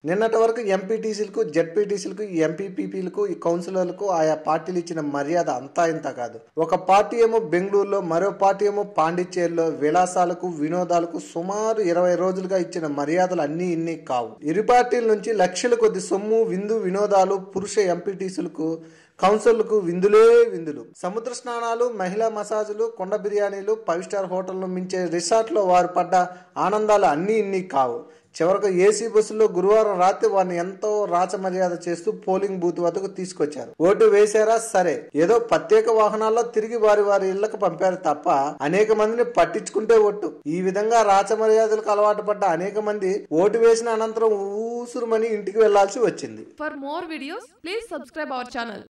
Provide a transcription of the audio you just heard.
నిన్నటి వరకు ఎంపీటీసీలకు జెడ్పీటీసీలకు ఎంపీపీలకు కౌన్సిలర్లకు ఆయా పార్టీలు ఇచ్చిన మర్యాద అంతా ఇంత కాదు ఒక పార్టీ ఏమో బెంగళూరులో మరో పార్టీ ఏమో పాండిచ్చేరిలో విలాసాలకు వినోదాలకు సుమారు ఇరవై రోజులుగా ఇచ్చిన మర్యాదలు అన్ని ఇన్ని కావు ఇరు పార్టీల నుంచి లక్షల కొద్ది సొమ్ము విందు వినోదాలు పురుష ఎంపీటీసీలకు కౌన్సిల్కు విందులే విందులు సముద్ర స్నానాలు మహిళా మసాజులు కొండ బిర్యానీలు ఫైవ్ స్టార్ హోటల్లో మించే రిసార్ట్లో వారు పడ్డ ఆనందాలు అన్నీ ఇన్ని కావు చివరకు ఏసీ బస్సులో గురువారం రాత్రి వారిని ఎంతో రాచమర్యాద చేస్తూ పోలింగ్ బూత్ వద్దకు తీసుకొచ్చారు ఓటు వేశారా సరే ఏదో ప్రత్యేక వాహనాల్లో తిరిగి వారి వారి ఇళ్లకు పంపారు తప్ప అనేక మందిని పట్టించుకుంటే ఒట్టు ఈ విధంగా రాచమర్యాదలకు అలవాటు పడ్డ అనేక మంది ఓటు వేసిన అనంతరం ఊసురుమని ఇంటికి వెళ్లాల్సి వచ్చింది For more videos, please subscribe our channel.